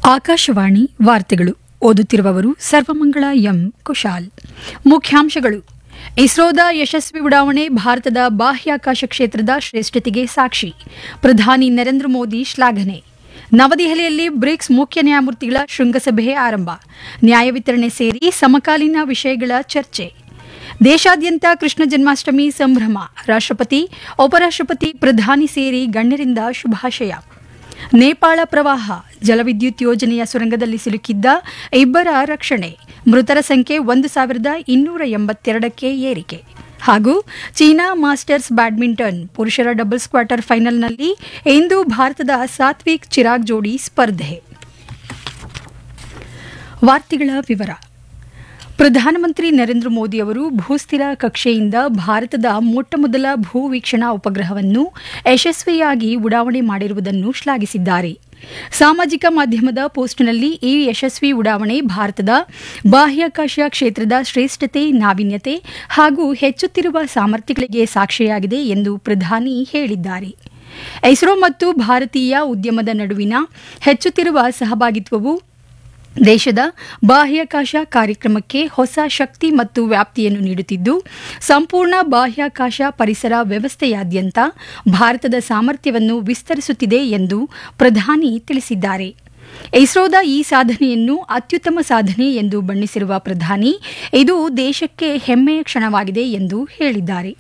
ಆಕಾಶವಾಣಿ ವಾರ್ತೆಗಳು ಓದುತ್ತಿರುವವರು ಸರ್ವಮಂಗಳ ಎಂ ಕುಶಾಲ್ ಮುಖ್ಯಾಂಶಗಳು ಇಸ್ರೋದ ಯಶಸ್ವಿ ಉಡಾವಣೆ ಭಾರತದ ಬಾಹ್ಯಾಕಾಶ ಕ್ಷೇತ್ರದ ಶ್ರೇಷ್ಠತೆಗೆ ಸಾಕ್ಷಿ ಪ್ರಧಾನಿ ನರೇಂದ್ರ ಮೋದಿ ಶ್ಲಾಘನೆ ನವದೆಹಲಿಯಲ್ಲಿ ಬ್ರಿಕ್ಸ್ ಮುಖ್ಯ ನ್ಯಾಯಮೂರ್ತಿಗಳ ಶೃಂಗಸಭೆ ಆರಂಭ ನ್ಯಾಯ ವಿತರಣೆ ಸೇರಿ ಸಮಕಾಲೀನ ವಿಷಯಗಳ ಚರ್ಚೆ ದೇಶಾದ್ಯಂತ ಕೃಷ್ಣ ಜನ್ಮಾಷ್ಟಮಿ ಸಂಭ್ರಮ ರಾಷ್ಟ್ರಪತಿ ಉಪರಾಷ್ಟ್ರಪತಿ ಪ್ರಧಾನಿ ಸೇರಿ ಗಣ್ಯರಿಂದ ಶುಭಾಶಯ ನೇಪಾಳ ಪ್ರವಾಹ ಜಲವಿದ್ಯುತ್ ಯೋಜನೆಯ ಸುರಂಗದಲ್ಲಿ ಸಿಲುಕಿದ್ದ ಇಬ್ಬರ ರಕ್ಷಣೆ ಮೃತರ ಸಂಖ್ಯೆ ಒಂದು ಸಾವಿರದ ಇನ್ನೂರ ಎಂಬತ್ತೆರಡಕ್ಕೆ ಏರಿಕೆ ಹಾಗೂ ಚೀನಾ ಮಾಸ್ಟರ್ಸ್ ಬ್ಯಾಡ್ಮಿಂಟನ್ ಪುರುಷರ ಡಬಲ್ಸ್ ಕ್ವಾರ್ಟರ್ ಫೈನಲ್ನಲ್ಲಿ ಇಂದು ಭಾರತದ ಸಾತ್ವಿಕ್ ಚಿರಾಗ್ ಜೋಡಿ ಸ್ಪರ್ಧೆ ವಾರ್ತೆಗಳ ವಿವರ ಪ್ರಧಾನಮಂತ್ರಿ ನರೇಂದ್ರ ಮೋದಿ ಅವರು ಭೂಸ್ಥಿರ ಕಕ್ಷೆಯಿಂದ ಭಾರತದ ಮೊಟ್ಟಮೊದಲ ಭೂ ವೀಕ್ಷಣಾ ಉಪಗ್ರಹವನ್ನು ಯಶಸ್ವಿಯಾಗಿ ಉಡಾವಣೆ ಮಾಡಿರುವುದನ್ನು ಶ್ಲಾಘಿಸಿದ್ದಾರೆ ಸಾಮಾಜಿಕ ಮಾಧ್ಯಮದ ಪೋಸ್ಟ್ನಲ್ಲಿ ಈ ಯಶಸ್ವಿ ಉಡಾವಣೆ ಭಾರತದ ಬಾಹ್ಯಾಕಾಶ ಕ್ಷೇತ್ರದ ಶ್ರೇಷ್ಠತೆ ನಾವೀನ್ಯತೆ ಹಾಗೂ ಹೆಚ್ಚುತ್ತಿರುವ ಸಾಮರ್ಥ್ಯಗಳಿಗೆ ಸಾಕ್ಷಿಯಾಗಿದೆ ಎಂದು ಪ್ರಧಾನಿ ಹೇಳಿದ್ದಾರೆ ಇಸ್ರೋ ಮತ್ತು ಭಾರತೀಯ ಉದ್ಯಮದ ನಡುವಿನ ಹೆಚ್ಚುತ್ತಿರುವ ಸಹಭಾಗಿತ್ವವು ದೇಶದ ಬಾಹ್ಯಾಕಾಶ ಕಾರ್ಯಕ್ರಮಕ್ಕೆ ಹೊಸ ಶಕ್ತಿ ಮತ್ತು ವ್ಯಾಪ್ತಿಯನ್ನು ನೀಡುತ್ತಿದ್ದು ಸಂಪೂರ್ಣ ಬಾಹ್ಯಾಕಾಶ ಪರಿಸರ ವ್ಯವಸ್ಥೆಯಾದ್ಯಂತ ಭಾರತದ ಸಾಮರ್ಥ್ಯವನ್ನು ವಿಸ್ತರಿಸುತ್ತಿದೆ ಎಂದು ಪ್ರಧಾನಿ ತಿಳಿಸಿದ್ದಾರೆ ಇಸ್ರೋದ ಈ ಸಾಧನೆಯನ್ನು ಅತ್ಯುತ್ತಮ ಸಾಧನೆ ಎಂದು ಬಣ್ಣಿಸಿರುವ ಪ್ರಧಾನಿ ಇದು ದೇಶಕ್ಕೆ ಹೆಮ್ಮೆಯ ಕ್ಷಣವಾಗಿದೆ ಎಂದು ಹೇಳಿದ್ದಾರೆ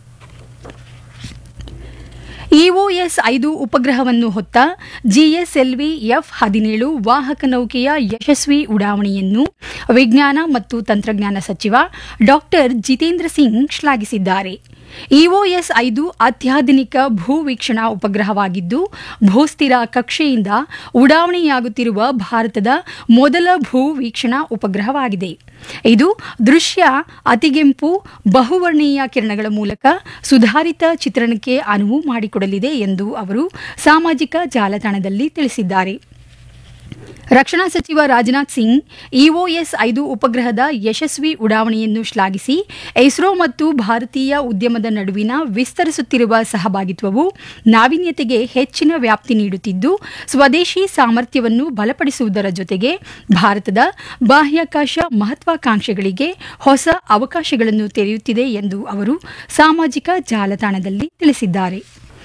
ಇಒಎಸ್ ಐದು ಉಪಗ್ರಹವನ್ನು ಹೊತ್ತ ಜಿಎಸ್ಎಲ್ವಿ ಎಫ್ ಹದಿನೇಳು ವಾಹಕ ನೌಕೆಯ ಯಶಸ್ವಿ ಉಡಾವಣೆಯನ್ನು ವಿಜ್ಞಾನ ಮತ್ತು ತಂತ್ರಜ್ಞಾನ ಸಚಿವ ಡಾಕ್ಟರ್ ಜಿತೇಂದ್ರ ಸಿಂಗ್ ಶ್ಲಾಘಿಸಿದ್ದಾರೆ ಇಒಎಸ್ ಐದು ಅತ್ಯಾಧುನಿಕ ಭೂ ವೀಕ್ಷಣಾ ಉಪಗ್ರಹವಾಗಿದ್ದು ಭೂಸ್ಥಿರ ಕಕ್ಷೆಯಿಂದ ಉಡಾವಣೆಯಾಗುತ್ತಿರುವ ಭಾರತದ ಮೊದಲ ಭೂ ವೀಕ್ಷಣಾ ಉಪಗ್ರಹವಾಗಿದೆ ಇದು ದೃಶ್ಯ ಅತಿಗೆಂಪು ಬಹುವರ್ಣೀಯ ಕಿರಣಗಳ ಮೂಲಕ ಸುಧಾರಿತ ಚಿತ್ರಣಕ್ಕೆ ಅನುವು ಮಾಡಿಕೊಡಲಿದೆ ಎಂದು ಅವರು ಸಾಮಾಜಿಕ ಜಾಲತಾಣದಲ್ಲಿ ತಿಳಿಸಿದ್ದಾರೆ ರಕ್ಷಣಾ ಸಚಿವ ರಾಜನಾಥ್ ಸಿಂಗ್ ಇಒಎಸ್ ಐದು ಉಪಗ್ರಹದ ಯಶಸ್ವಿ ಉಡಾವಣೆಯನ್ನು ಶ್ಲಾಘಿಸಿ ಇಸ್ರೋ ಮತ್ತು ಭಾರತೀಯ ಉದ್ಯಮದ ನಡುವಿನ ವಿಸ್ತರಿಸುತ್ತಿರುವ ಸಹಭಾಗಿತ್ವವು ನಾವೀನ್ಯತೆಗೆ ಹೆಚ್ಚಿನ ವ್ಯಾಪ್ತಿ ನೀಡುತ್ತಿದ್ದು ಸ್ವದೇಶಿ ಸಾಮರ್ಥ್ಯವನ್ನು ಬಲಪಡಿಸುವುದರ ಜೊತೆಗೆ ಭಾರತದ ಬಾಹ್ಯಾಕಾಶ ಮಹತ್ವಾಕಾಂಕ್ಷೆಗಳಿಗೆ ಹೊಸ ಅವಕಾಶಗಳನ್ನು ತೆರೆಯುತ್ತಿದೆ ಎಂದು ಅವರು ಸಾಮಾಜಿಕ ಜಾಲತಾಣದಲ್ಲಿ ತಿಳಿಸಿದ್ದಾರೆ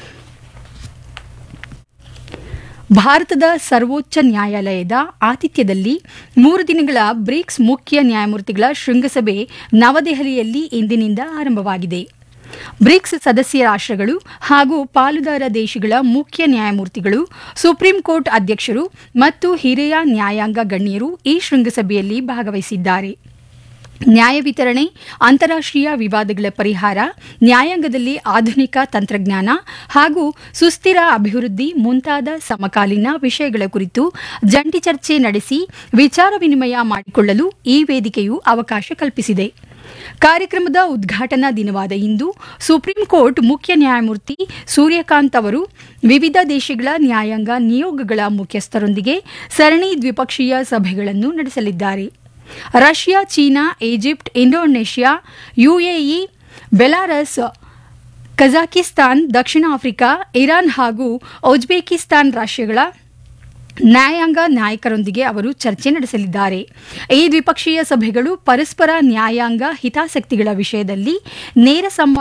ಭಾರತದ ಸರ್ವೋಚ್ಚ ನ್ಯಾಯಾಲಯದ ಆತಿಥ್ಯದಲ್ಲಿ ಮೂರು ದಿನಗಳ ಬ್ರಿಕ್ಸ್ ಮುಖ್ಯ ನ್ಯಾಯಮೂರ್ತಿಗಳ ಶೃಂಗಸಭೆ ನವದೆಹಲಿಯಲ್ಲಿ ಇಂದಿನಿಂದ ಆರಂಭವಾಗಿದೆ ಬ್ರಿಕ್ಸ್ ಸದಸ್ಯ ರಾಷ್ಟ್ರಗಳು ಹಾಗೂ ಪಾಲುದಾರ ದೇಶಗಳ ಮುಖ್ಯ ನ್ಯಾಯಮೂರ್ತಿಗಳು ಸುಪ್ರೀಂ ಕೋರ್ಟ್ ಅಧ್ಯಕ್ಷರು ಮತ್ತು ಹಿರಿಯ ನ್ಯಾಯಾಂಗ ಗಣ್ಯರು ಈ ಶೃಂಗಸಭೆಯಲ್ಲಿ ಭಾಗವಹಿಸಿದ್ದಾರೆ ನ್ಯಾಯ ವಿತರಣೆ ಅಂತಾರಾಷ್ಟ್ರೀಯ ವಿವಾದಗಳ ಪರಿಹಾರ ನ್ಯಾಯಾಂಗದಲ್ಲಿ ಆಧುನಿಕ ತಂತ್ರಜ್ಞಾನ ಹಾಗೂ ಸುಸ್ಥಿರ ಅಭಿವೃದ್ಧಿ ಮುಂತಾದ ಸಮಕಾಲೀನ ವಿಷಯಗಳ ಕುರಿತು ಜಂಟಿ ಚರ್ಚೆ ನಡೆಸಿ ವಿಚಾರ ವಿನಿಮಯ ಮಾಡಿಕೊಳ್ಳಲು ಈ ವೇದಿಕೆಯು ಅವಕಾಶ ಕಲ್ಪಿಸಿದೆ ಕಾರ್ಯಕ್ರಮದ ಉದ್ಘಾಟನಾ ದಿನವಾದ ಇಂದು ಸುಪ್ರೀಂ ಕೋರ್ಟ್ ಮುಖ್ಯ ನ್ಯಾಯಮೂರ್ತಿ ಸೂರ್ಯಕಾಂತ್ ಅವರು ವಿವಿಧ ದೇಶಗಳ ನ್ಯಾಯಾಂಗ ನಿಯೋಗಗಳ ಮುಖ್ಯಸ್ಥರೊಂದಿಗೆ ಸರಣಿ ದ್ವಿಪಕ್ಷೀಯ ಸಭೆಗಳನ್ನು ನಡೆಸಲಿದ್ದಾರೆ Russia China Egypt Indonesia UAE Belarus Kazakhstan ದಕ್ಷಿಣ ಆಫ್ರಿಕಾ ಇರಾನ್ ಹಾಗೂ ಉಜ್ಬೇಕಿಸ್ತಾನ್ ರಾಷ್ಟ್ರಗಳ ನ್ಯಾಯಾಂಗ ನಾಯಕರೊಂದಿಗೆ ಅವರು ಚರ್ಚೆ ನಡೆಸಲಿದ್ದಾರೆ ಈ ದ್ವಿಪಕ್ಷೀಯ ಸಭೆಗಳು ಪರಸ್ಪರ ನ್ಯಾಯಾಂಗ ಹಿತಾಸಕ್ತಿಗಳ ವಿಷಯದಲ್ಲಿ ನೇರ ಸಂವಾದ